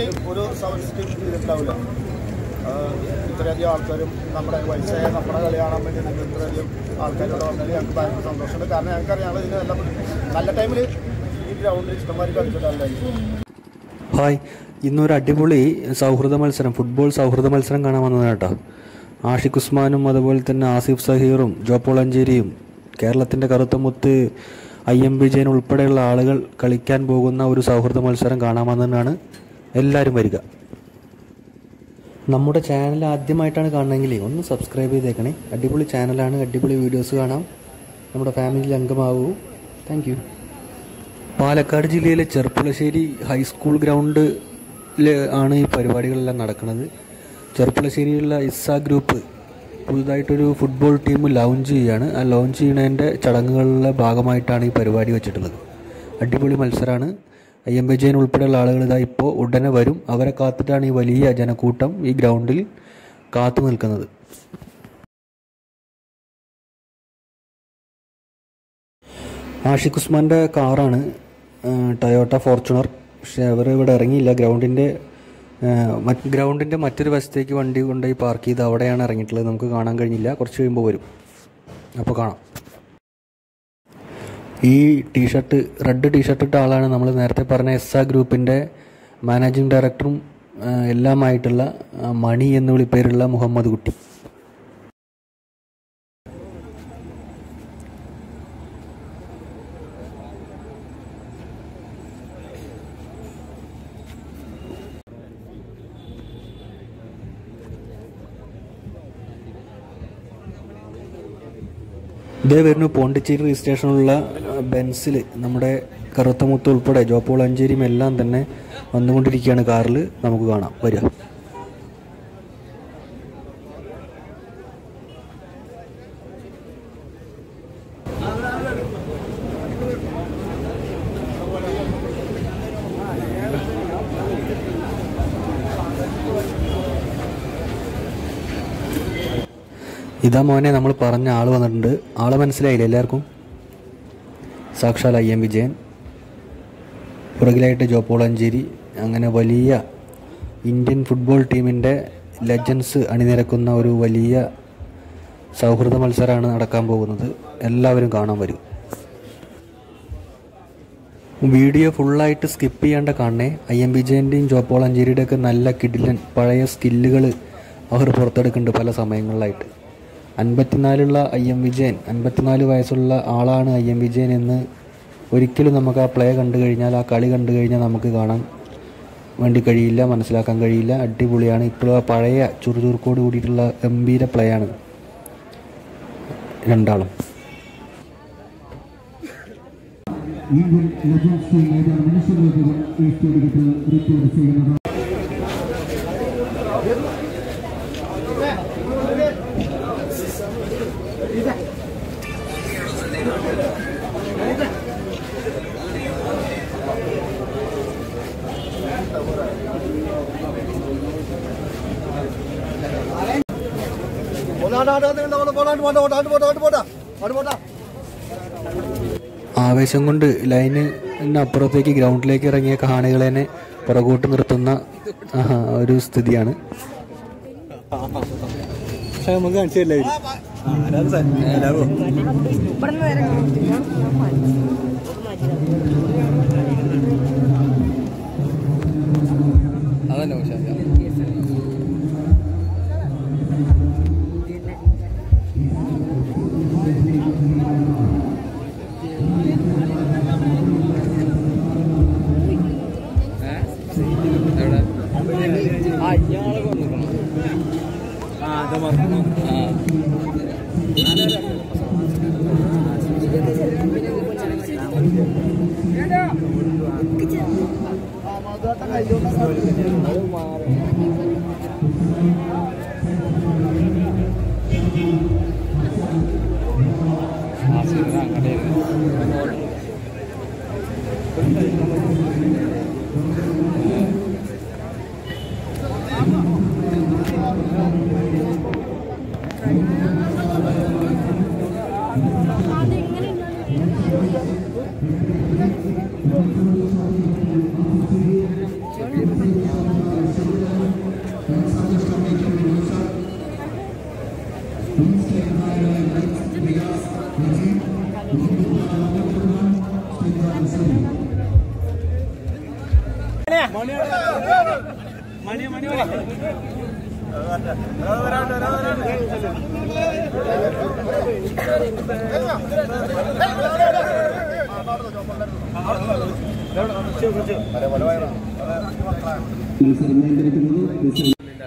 ഒരു സമരത്തിൽ ചെയ്തിട്ടുണ്ടാവില്ല ആഹ് ഇത്രയധികം ആൾക്കാരും നമ്മുടെ വയസ്സായ നമ്മുടെ കളി കാണാൻ വേണ്ടി നിങ്ങൾ ഇത്രയധികം ആൾക്കാരോട് വന്നതിൽ ഞങ്ങൾക്ക് ഭയങ്കര സന്തോഷമുണ്ട് കാരണം ഞങ്ങൾക്കറിയാം ഇതിന് നല്ല നല്ല ടൈമിൽ ഈ ഗ്രൗണ്ടിൽ ഇഷ്ടംമാതിരി കളിച്ചിട്ടുണ്ടാവില്ലായിരിക്കും ഹായ് ഇന്നൊരു അടിപൊളി സൗഹൃദ മത്സരം ഫുട്ബോൾ സൗഹൃദ മത്സരം കാണാൻ വന്നതാണ് കേട്ടോ ആഷിഖ് ഉസ്മാനും അതുപോലെ തന്നെ ആസിഫ് സഹീറും ജോപ്പോൾ അഞ്ചേരിയും കേരളത്തിൻ്റെ കറുത്ത മുത്ത് ഐ എം വിജയൻ ഉൾപ്പെടെയുള്ള ആളുകൾ കളിക്കാൻ പോകുന്ന ഒരു സൗഹൃദ മത്സരം കാണാൻ വന്നതാണ് എല്ലാവരും വരിക നമ്മുടെ ചാനൽ ആദ്യമായിട്ടാണ് കാണണമെങ്കിൽ ഒന്ന് സബ്സ്ക്രൈബ് ചെയ്തേക്കണേ അടിപൊളി ചാനലാണ് അടിപൊളി വീഡിയോസ് കാണാം നമ്മുടെ ഫാമിലിയിൽ അംഗമാകൂ താങ്ക് യു പാലക്കാട് ജില്ലയിലെ ചെർപ്പുളശ്ശേരി ഹൈസ്കൂൾ ഗ്രൗണ്ടിൽ ആണ് ഈ പരിപാടികളെല്ലാം നടക്കുന്നത് ചെർപ്പുളശ്ശേരിയിലുള്ള ഇസ്സ ഗ്രൂപ്പ് പുതുതായിട്ടൊരു ഫുട്ബോൾ ടീം ലോഞ്ച് ചെയ്യുകയാണ് ആ ലോഞ്ച് ചെയ്യുന്നതിൻ്റെ ചടങ്ങുകളുടെ ഭാഗമായിട്ടാണ് ഈ പരിപാടി വെച്ചിട്ടുള്ളത് അടിപൊളി മത്സരമാണ് ഐ എം വിജയൻ ഉൾപ്പെടെയുള്ള ആളുകൾ ഇതാ ഇപ്പോൾ ഉടനെ വരും അവരെ കാത്തിട്ടാണ് ഈ വലിയ ജനക്കൂട്ടം ഈ ഗ്രൗണ്ടിൽ കാത്തു നിൽക്കുന്നത് ആഷിഖ് ഉസ്മാൻ്റെ കാറാണ് ടയോട്ട ഫോർച്യൂണർ പക്ഷേ അവർ ഇവിടെ ഇറങ്ങിയില്ല ഗ്രൗണ്ടിൻ്റെ മറ്റ് ഗ്രൗണ്ടിൻ്റെ മറ്റൊരു വശത്തേക്ക് വണ്ടി കൊണ്ടുപോയി പാർക്ക് ചെയ്ത് അവിടെയാണ് ഇറങ്ങിയിട്ടുള്ളത് നമുക്ക് കാണാൻ കഴിഞ്ഞില്ല കുറച്ച് കഴിയുമ്പോൾ വരും അപ്പോൾ കാണാം ഈ ടീഷർട്ട് റെഡ് ടീഷർട്ട് ഇട്ട ആളാണ് നമ്മൾ നേരത്തെ പറഞ്ഞ എസ് ആ ഗ്രൂപ്പിൻ്റെ മാനേജിംഗ് ഡയറക്ടറും ആ, എല്ലാമായിട്ടുള്ള ആ, മണി എന്ന് വിളിപ്പേരുള്ള മുഹമ്മദ് കുട്ടി ഇതേ വരുന്നു പോണ്ടിച്ചേരി രജിസ്ട്രേഷനുള്ള ബെൻസിൽ നമ്മുടെ കറുത്തമുത്ത് ഉൾപ്പെടെ ജോപ്പോൾ അഞ്ചേരിയും എല്ലാം തന്നെ വന്നുകൊണ്ടിരിക്കുകയാണ് കാറിൽ നമുക്ക് കാണാം വരിക ഇതാ മോനെ നമ്മൾ പറഞ്ഞ ആൾ വന്നിട്ടുണ്ട് ആളെ മനസ്സിലായില്ലേ എല്ലാവർക്കും സാക്ഷാൽ ഐ എം വിജയൻ പുറകിലായിട്ട് ജോപ്പോൾ അഞ്ചേരി അങ്ങനെ വലിയ ഇന്ത്യൻ ഫുട്ബോൾ ടീമിൻ്റെ ലെജൻസ് അണിനിരക്കുന്ന ഒരു വലിയ സൗഹൃദ മത്സരമാണ് നടക്കാൻ പോകുന്നത് എല്ലാവരും കാണാൻ വരും വീഡിയോ ഫുള്ളായിട്ട് സ്കിപ്പ് ചെയ്യേണ്ട കാണണേ ഐ എം വിജയൻ്റെയും ജോപ്പോൾ അഞ്ചേരിയുടെയൊക്കെ നല്ല കിടിലൻ പഴയ സ്കില്ലുകൾ അവർ പുറത്തെടുക്കുന്നുണ്ട് പല സമയങ്ങളിലായിട്ട് അൻപത്തിനാലുള്ള ഐ എം വിജയൻ അൻപത്തിനാല് വയസ്സുള്ള ആളാണ് ഐ എം വിജയൻ എന്ന് ഒരിക്കലും നമുക്ക് ആ പ്ലേ കണ്ടു കഴിഞ്ഞാൽ ആ കളി കണ്ടു കഴിഞ്ഞാൽ നമുക്ക് കാണാൻ വേണ്ടി കഴിയില്ല മനസ്സിലാക്കാൻ കഴിയില്ല അടിപൊളിയാണ് ഇപ്പോഴും ആ പഴയ ചുറുചുറുക്കോട് കൂടിയിട്ടുള്ള ഗംഭീര പ്ലേ ആണ് രണ്ടാളും ഇന്ത്യൻ ലജൻസ് നേതാവ് മനുഷ്യവേദികൾ ഏറ്റെടുത്ത് റിപ്പോർട്ട് ചെയ്യുന്നത് ആവേശം കൊണ്ട് ലൈനിന് അപ്പുറത്തേക്ക് ഗ്രൗണ്ടിലേക്ക് ഇറങ്ങിയ കാണികളെ പുറകോട്ട് നിർത്തുന്ന ആഹാ, ഒരു സ്ഥിതിയാണ് അതെങ്ങനെ മത്സരം നിയന്ത്രിക്കുന്നത് റിസൾട്ട്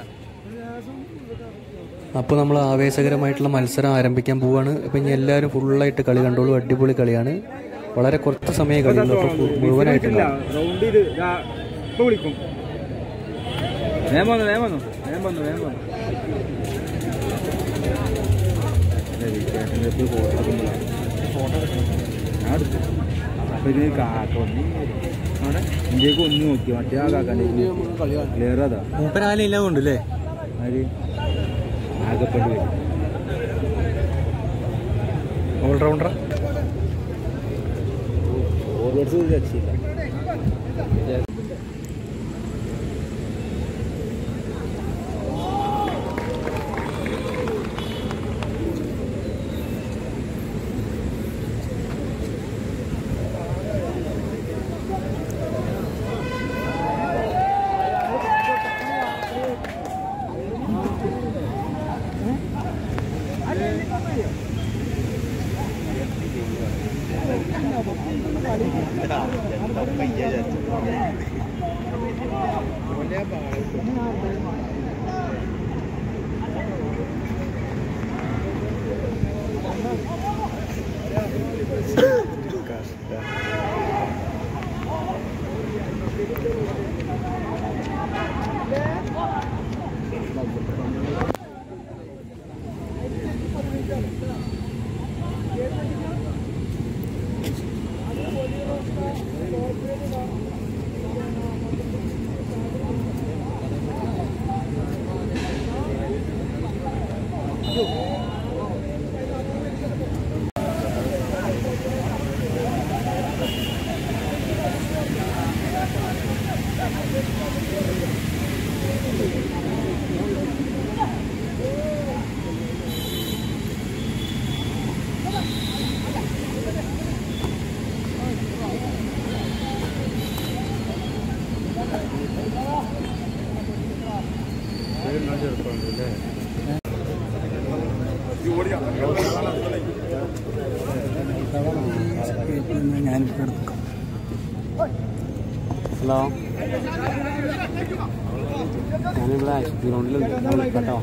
അപ്പോൾ നമ്മൾ ആവേശകരമായിട്ടുള്ള മത്സരം ആരംഭിക്കാൻ പോവാണ് അപ്പോൾ ഇനി എല്ലാവരും ഫുള്ളായിട്ട് കളി കണ്ടോളൂ അടിപൊളി കളിയാണ് വളരെ കുറച്ച് സമയം കളിയുള്ളൂ അപ്പോൾ ഫു- മുഴുവനായിട്ടില്ല റൗണ്ട് ഇത് ദാ ഇപ്പൊ വിളിക്കും വേഗം വന്നു വേഗം വന്നു വേഗം വന്നു വേഗം വന്നു ഞാൻ എടുത്തു അപ്പൊ ഇതിന് കാക്ക വന്നു അവിടെ ഇന്ത്യക്ക് ഒന്ന് നോക്കി മറ്റേ ആ കാക്കാൻ്റെ ക്ലിയർ അതാ മൂപ്പരാലില്ല കൊണ്ടല്ലേ ആര് ആകപ്പെട്ട് വരും ഓൾറൗണ്ടർ ഫോർവേഡ്സ് ഒരു രക്ഷയില്ല ഹലോ ഞാനിവിടെ ഗ്രൗണ്ടിലുണ്ട് കേട്ടോ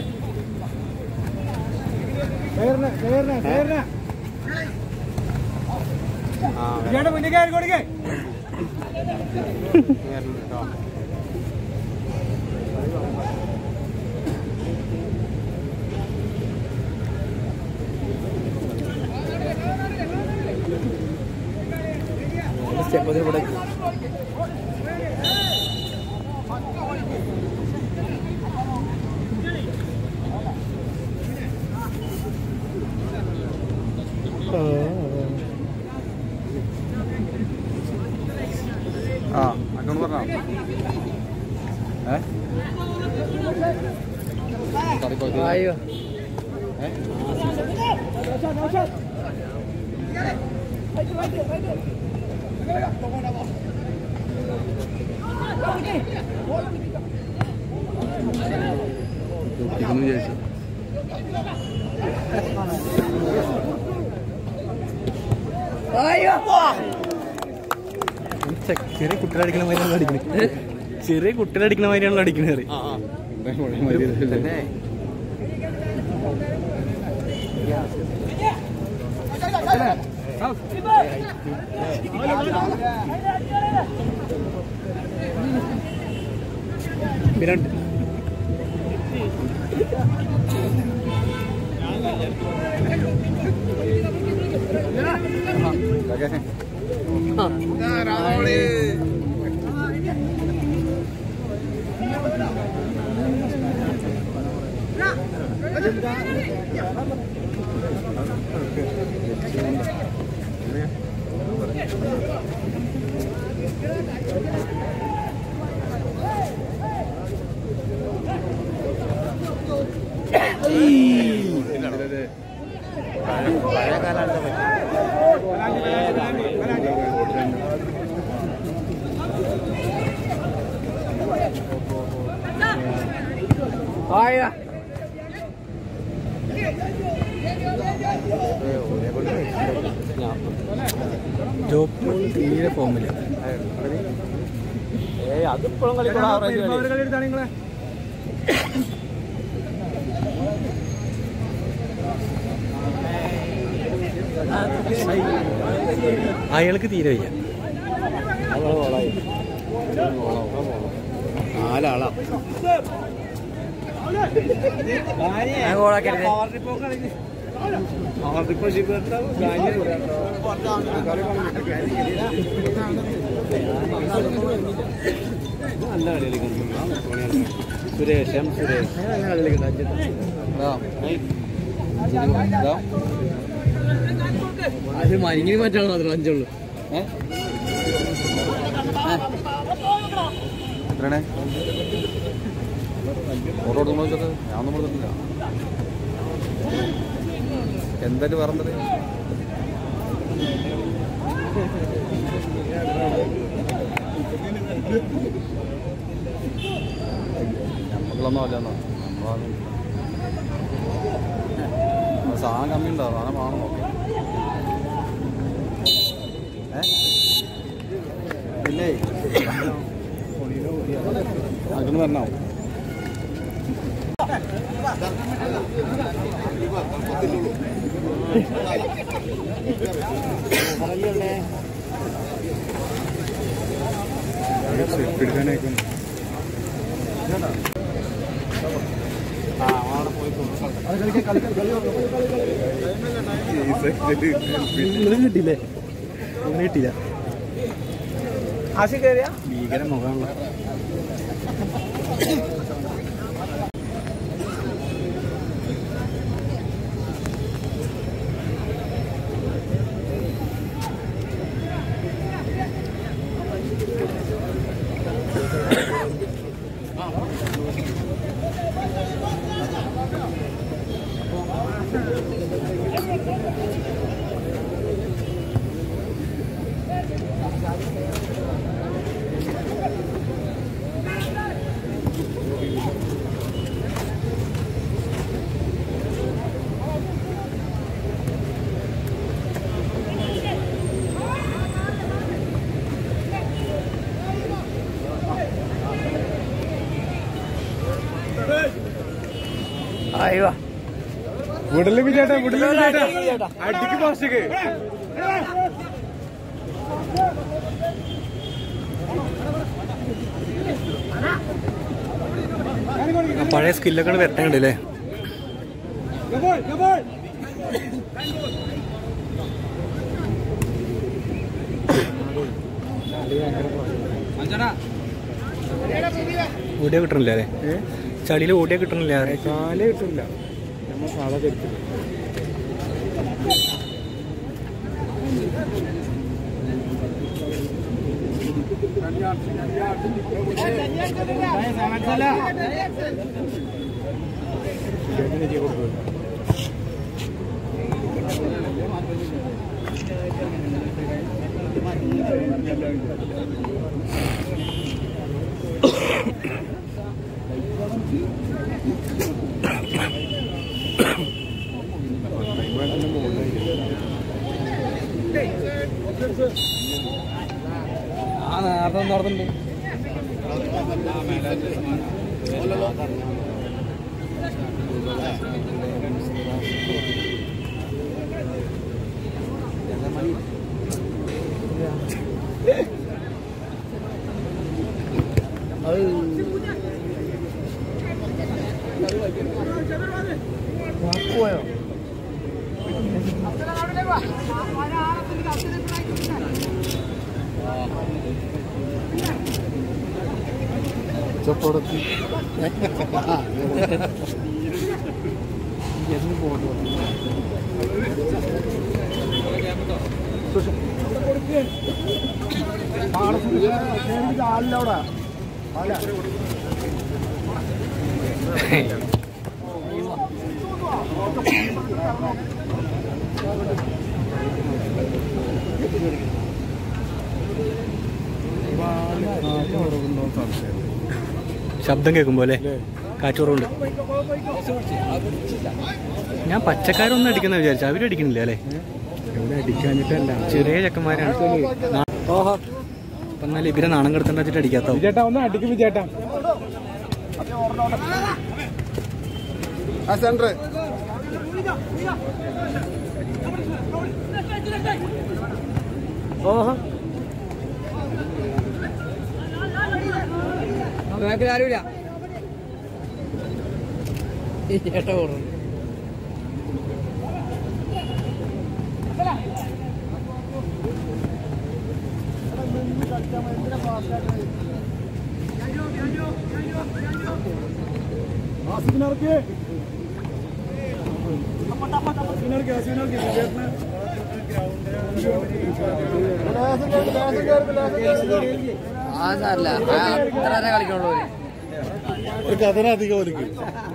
ആ അക്കൗണ്ട് പറഞ്ഞോ അയ്യോ വിചാരിച്ചു ചെറിയ കുട്ടികളടിക്കണ മാതിരിയാണല്ലോ അടിക്കണത് ചെറിയ കുട്ടികളടിക്കണ മാതിരിയാണല്ലോ അടിക്കണത് വിരാട് ജോപ്പ് തീരെ ഫോമില്ല ഏയ് അതിപ്പോഴും കളിക്കുന്ന ആവറേജ് കളി അയാൾക്ക് തീരെ വയ്യ നാലാളാ ഞാൻ ഗോളാക്കരുത് നല്ല കളി കളിക്കുന്നു സുരേഷ് എം സുരേഷ് അത് മരിങ്ങി മറ്റാണ് മാത്രം അഞ്ചുള്ളൂ എത്രയാണേ ഓട്ടോ എടുത്തോളൂ ചോദിച്ചത് ഞാൻ ഒന്നും കൊടുത്തിട്ടില്ല എന്തായാലും വേറെ എന്താ നമുക്കുള്ളൊന്നും അല്ല എന്നാ നമ്മളാണ് ആ സാധനം കമ്മി ഉണ്ടോ സാധനം വാങ്ങണം നോക്കാം ഏ പിന്നെ അങ്ങനെ വരണോ എടുക്കാനായിക്കും കിട്ടിയില്ലേ ഒന്നും കിട്ടിയില്ല ആശി കയറിയ ഭീകര മുഖമുള്ള അയ്യോ വിടല് വിജേട്ടാ വിടല് വിജേട്ടാ അടിക്ക് പോസ്റ്റക്ക് പഴയ സ്കില്ലൊക്കെ വരട്ടാണ്ട് അല്ലേ ഓടിയാ കിട്ടണില്ല അല്ലേ ചളിയിൽ ഓടിയാ കിട്ടണില്ല കാലേ കിട്ടില്ല നമ്മൾ സാധാ ധരിച്ചില്ല ആ നേരത്തെ നടന്നുണ്ട് പോയോ ചപ്പടത്തി ആളില്ല അവിടെ ആളാ ശബ്ദം കേൾക്കുമ്പോ അല്ലേ കാച്ചോറുണ്ട് ഞാൻ പച്ചക്കാരൊന്നും അടിക്കുന്ന വിചാരിച്ചു അവരും അടിക്കണില്ല അല്ലേ ഇവിടെ അടിക്കാഞ്ഞിട്ടല്ല ചെറിയ ചെക്കന്മാരാണ് ഓഹോ അപ്പൊ എന്നാലും ഇവരെ നാണം കെടുത്തേണ്ട വെച്ചിട്ട് അടിക്കാത്തോ വിജേട്ടാ ഒന്ന് അടിക്കും വിജേട്ടാ ആ സെൻറ്റർ ഓഹോ ആരുമില്ല ചേട്ടാ ഓടുന്നു ആ സാറില്ല അത്ര നേരം കളിക്കണുള്ളൂ അവര്. ഒരു കഥനധികം ഒരുക്കും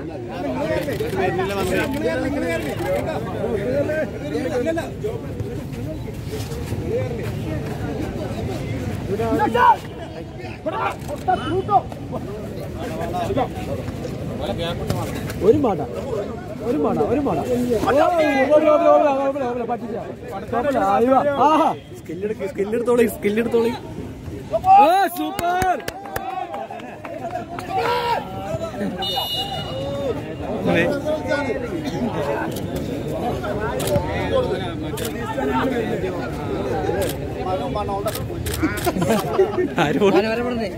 ഒരു മാട ഒരു മാട ഒരു മാട സ്കില്ലെടുക്ക് സ്കില്ലെടുത്തോളി സ്കില്ലെടുത്തോളി സൂപ്പർ ആരും പറഞ്ഞേ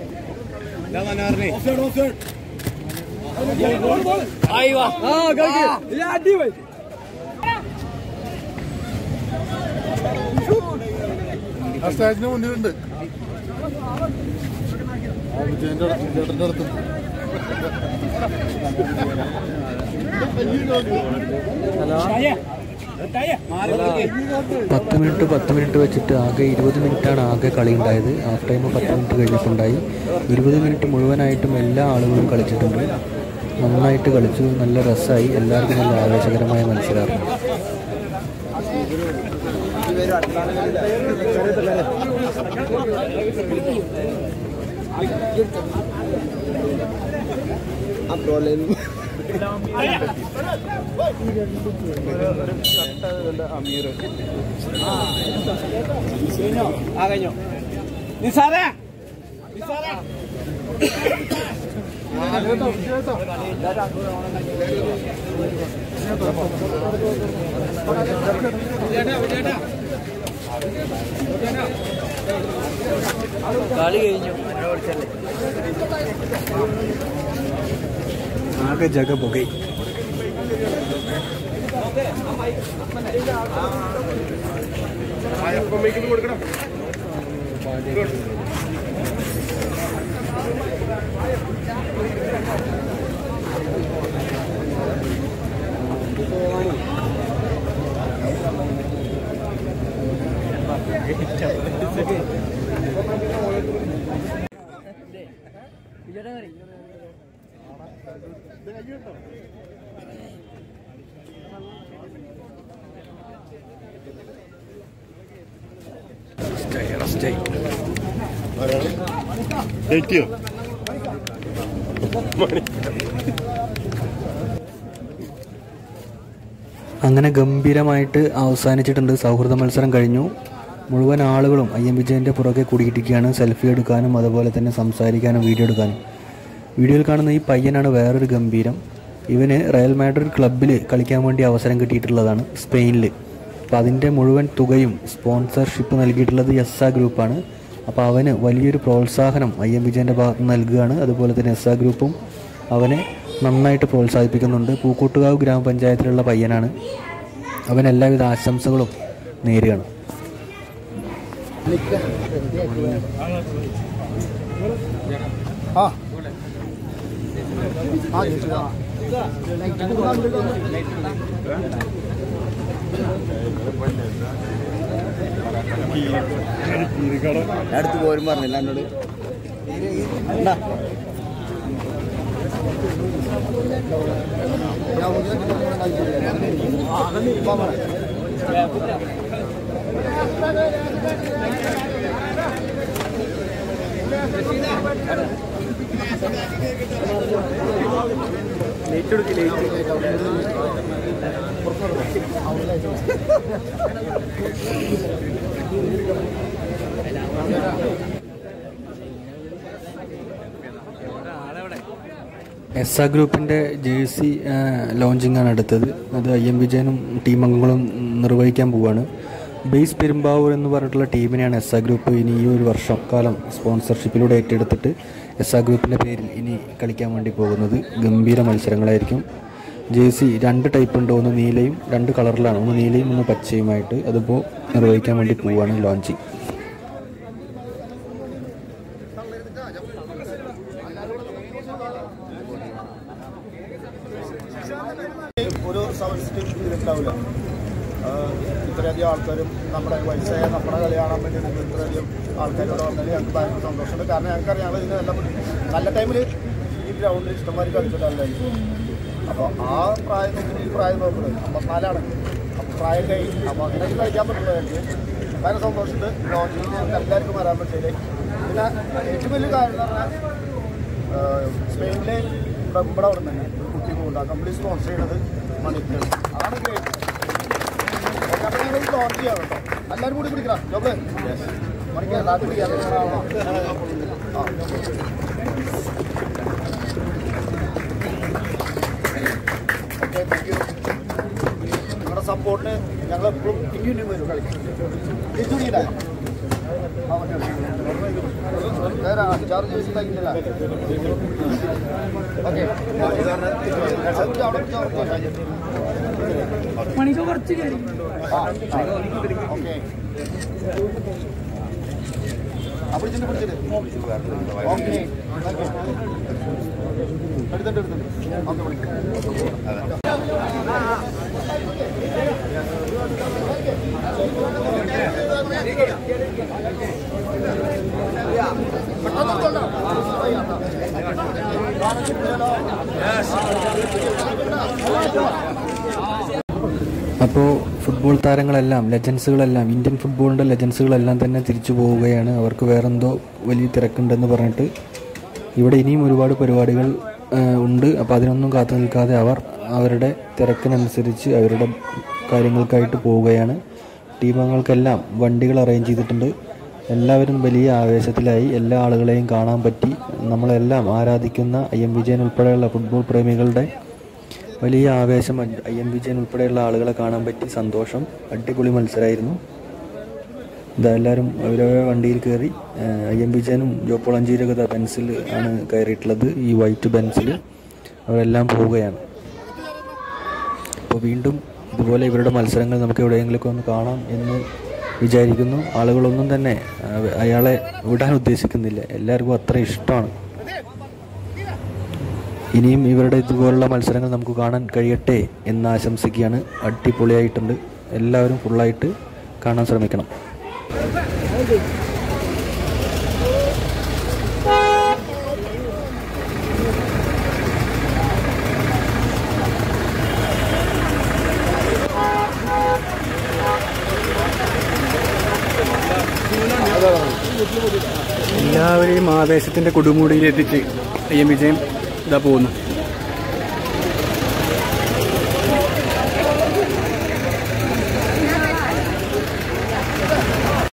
ആ കളിക്ക് ഇല്ല, അടിപൊളി ആ സ്റ്റേജിന് മുന്നിലുണ്ട് ആ വിജയന്റെ ചേട്ടന്റെ അടുത്ത് പത്ത് മിനിറ്റ് പത്ത് മിനിറ്റ് വെച്ചിട്ട് ആകെ ഇരുപത് മിനിറ്റാണ് ആകെ കളി ഉണ്ടായത് ഹാഫ് ടൈം പത്ത് മിനിറ്റ് കഴിഞ്ഞിട്ടുണ്ടായി ഇരുപത് മിനിറ്റ് മുഴുവനായിട്ടും എല്ലാ ആളുകളും കളിച്ചിട്ടുണ്ട് നന്നായിട്ട് കളിച്ചു നല്ല രസമായി എല്ലാവർക്കും നല്ല ആവേശകരമായ മത്സരമായിരുന്നു നിസാറേ കളി കഴിഞ്ഞു ആകെ ജഗ പുകൈ അങ്ങനെ ഗംഭീരമായിട്ട് അവസാനിച്ചിട്ടുണ്ട് സൗഹൃദ മത്സരം കഴിഞ്ഞു മുഴുവൻ ആളുകളും ഐ എം വിജയൻ്റെ പുറകെ കുടിയിട്ടിരിക്കുകയാണ് സെൽഫി എടുക്കാനും അതുപോലെ തന്നെ സംസാരിക്കാനും വീഡിയോ എടുക്കാനും വീഡിയോയിൽ കാണുന്ന ഈ പയ്യനാണ് വേറൊരു ഗംഭീരം ഇവന് റയൽ മാഡ്രിഡ് ക്ലബ്ബിൽ കളിക്കാൻ വേണ്ടി അവസരം കിട്ടിയിട്ടുള്ളതാണ് സ്പെയിനിൽ അപ്പോൾ അതിൻ്റെ മുഴുവൻ തുകയും സ്പോൺസർഷിപ്പ് നൽകിയിട്ടുള്ളത് എസ് ആ ഗ്രൂപ്പാണ് അപ്പോൾ അവന് വലിയൊരു പ്രോത്സാഹനം ഐ എം വിജയൻ്റെ ഭാഗത്ത് നിന്ന് നൽകുകയാണ് അതുപോലെ തന്നെ എസ് ആ ഗ്രൂപ്പും അവനെ നന്നായിട്ട് പ്രോത്സാഹിപ്പിക്കുന്നുണ്ട് പൂക്കോട്ടുകാവ് ഗ്രാമപഞ്ചായത്തിലുള്ള പയ്യനാണ് അവൻ എല്ലാവിധ ആശംസകളും നേരുകയാണ് ആ ആ ചേച്ചി ആ അടുത്ത് പോരും പറഞ്ഞില്ല എന്നോട് ആ എസ് ആ ഗ്രൂപ്പിൻ്റെ ജേഴ്സി ലോഞ്ചിങ് ആണ് അടുത്തത് അത് ഐ എം വിജയനും ടീം അംഗങ്ങളും നിർവഹിക്കാൻ പോവുകയാണ് ബേസ് പെരുമ്പാവൂർ എന്ന് പറഞ്ഞിട്ടുള്ള ടീമിനെയാണ് എസ് ആ ഗ്രൂപ്പ് ഇനി ഈ ഒരു വർഷം കാലം സ്പോൺസർഷിപ്പിലൂടെ ഏറ്റെടുത്തിട്ട് എസ് ആ ഗ്രൂപ്പിൻ്റെ പേരിൽ ഇനി കളിക്കാൻ വേണ്ടി പോകുന്നത് ഗംഭീര മത്സരങ്ങളായിരിക്കും ജേഴ്സി രണ്ട് ടൈപ്പ് ഉണ്ട് ഒന്ന് നീലയും രണ്ട് കളറിലാണ് ഒന്ന് നീലയും ഒന്ന് പച്ചയുമായിട്ട് അതിപ്പോൾ നിർവഹിക്കാൻ വേണ്ടി പോവുകയാണ് ലോഞ്ചിങ് ഒരു സൗകര്യം ഉണ്ടാവില്ല ഇത്രയധികം ആൾക്കാരും നമ്മുടെ വയസ്സായ നമ്മുടെ കളി കാണാൻ വേണ്ടി നിങ്ങൾ ഇത്രയധികം ആൾക്കാരോട് വന്നതിൽ ഞങ്ങൾക്ക് ഭയങ്കര സന്തോഷമുണ്ട് കാരണം ഞങ്ങൾക്കറിയാം ഇതിന് നല്ല നല്ല ടൈമിൽ ഈ ഗ്രൗണ്ടിൽ ഇഷ്ടംമാതിരി കളിച്ചിട്ടല്ലായിരിക്കും അപ്പോൾ ആ പ്രായം നോക്കി ഈ പ്രായം നോക്കുന്നത് അമ്പത്തിനാലാണ് അപ്പോൾ പ്രായം കഴിഞ്ഞ് അപ്പോൾ അങ്ങനെ കളിക്കാൻ പറ്റുള്ളൂ എനിക്ക് ഭയങ്കര സന്തോഷമുണ്ട് ലോഞ്ചിൽ ഞങ്ങൾക്ക് എല്ലാവർക്കും വരാൻ പറ്റിയില്ലേ പിന്നെ ഏറ്റവും വലിയ കാര്യം എന്ന് പറഞ്ഞാൽ സ്പെയിനിലെ ഇവിടെ ഇവിടെ അവിടെ തന്നെ ഒരു കുട്ടി പോകുന്നുണ്ട് കംപ്ലീറ്റ് സ്പോൺസർ ചെയ്യുന്നത് മണിക്ക് അതാണ് ഗ്രേറ്റ് ഓക്കെ അപ്പോൾ ഞങ്ങൾ ലോഞ്ച് ചെയ്യാം കേട്ടോ എല്ലാവരും കൂടി പിടിക്കണം ജോബ് മണിക്ക് എല്ലാവരും പിടിക്കാം ആ ഓക്കെ താങ്ക് യു നിങ്ങളുടെ സപ്പോർട്ടിന് ഞങ്ങൾ എപ്പോഴും ഇനിയും വരും കളി തിരിച്ചുപിടിക്കില്ല അഞ്ചാറ് ദിവസം കഴിഞ്ഞില്ല ഓക്കെ മണിക്ക് കുറച്ച് കയറി ഓക്കെ പിടിച്ചിട്ട് പിടിച്ചിട്ട് ഓക്കെ എടുത്തിട്ട് എടുത്തിട്ട് ഓക്കെ വിളിക്കാം അപ്പോൾ ഫുട്ബോൾ താരങ്ങളെല്ലാം ലെജൻസുകളെല്ലാം ഇന്ത്യൻ ഫുട്ബോളിൻ്റെ ലെജൻസുകളെല്ലാം തന്നെ തിരിച്ചു പോവുകയാണ് അവർക്ക് വേറെന്തോ വലിയ തിരക്കുണ്ടെന്ന് പറഞ്ഞിട്ട് ഇവിടെ ഇനിയും ഒരുപാട് പരിപാടികൾ ആ, ഉണ്ട് അപ്പോൾ അതിനൊന്നും കാത്തു നിൽക്കാതെ അവർ അവരുടെ തിരക്കിനനുസരിച്ച് അവരുടെ കാര്യങ്ങൾക്കായിട്ട് പോവുകയാണ് ടീമംഗങ്ങൾക്കെല്ലാം വണ്ടികൾ അറേഞ്ച് ചെയ്തിട്ടുണ്ട് എല്ലാവരും വലിയ ആവേശത്തിലായി എല്ലാ ആളുകളെയും കാണാൻ പറ്റി നമ്മളെല്ലാം ആരാധിക്കുന്ന ഐ എം വിജയൻ ഉൾപ്പെടെയുള്ള ഫുട്ബോൾ പ്രേമികളുടെ വലിയ ആവേശം ഐ എം വിജയൻ ഉൾപ്പെടെയുള്ള ആളുകളെ കാണാൻ പറ്റി സന്തോഷം അടിപൊളി മത്സരമായിരുന്നു ഇതാ എല്ലാവരും അവരവരെ വണ്ടിയിൽ കയറി ഐ എം വിജയനും ജോപ്പോളഞ്ചേരിയൊക്കെ ബെൻസിൽ ആണ് കയറിയിട്ടുള്ളത് ഈ വൈറ്റ് ബെൻസിൽ അവരെല്ലാം പോവുകയാണ് അപ്പോൾ വീണ്ടും ഇതുപോലെ ഇവരുടെ മത്സരങ്ങൾ നമുക്ക് എവിടെയെങ്കിലുമൊക്കെ ഒന്ന് കാണാം എന്ന് വിചാരിക്കുന്നു ആളുകളൊന്നും തന്നെ ആ, അയാളെ വിടാൻ ഉദ്ദേശിക്കുന്നില്ല എല്ലാവർക്കും അത്ര ഇഷ്ടമാണ് ഇനിയും ഇവരുടെ ഇതുപോലുള്ള മത്സരങ്ങൾ നമുക്ക് കാണാൻ കഴിയട്ടെ എന്ന് ആശംസിക്കുകയാണ് അടിപൊളിയായിട്ടുണ്ട് എല്ലാവരും ഫുള്ളായിട്ട് കാണാൻ ശ്രമിക്കണം എല്ലാവരെയും ആവേശത്തിന്റെ കൊടുമുടിയിൽ എത്തിച്ച് ഐ എം വിജയം ഇതാ പോകുന്നു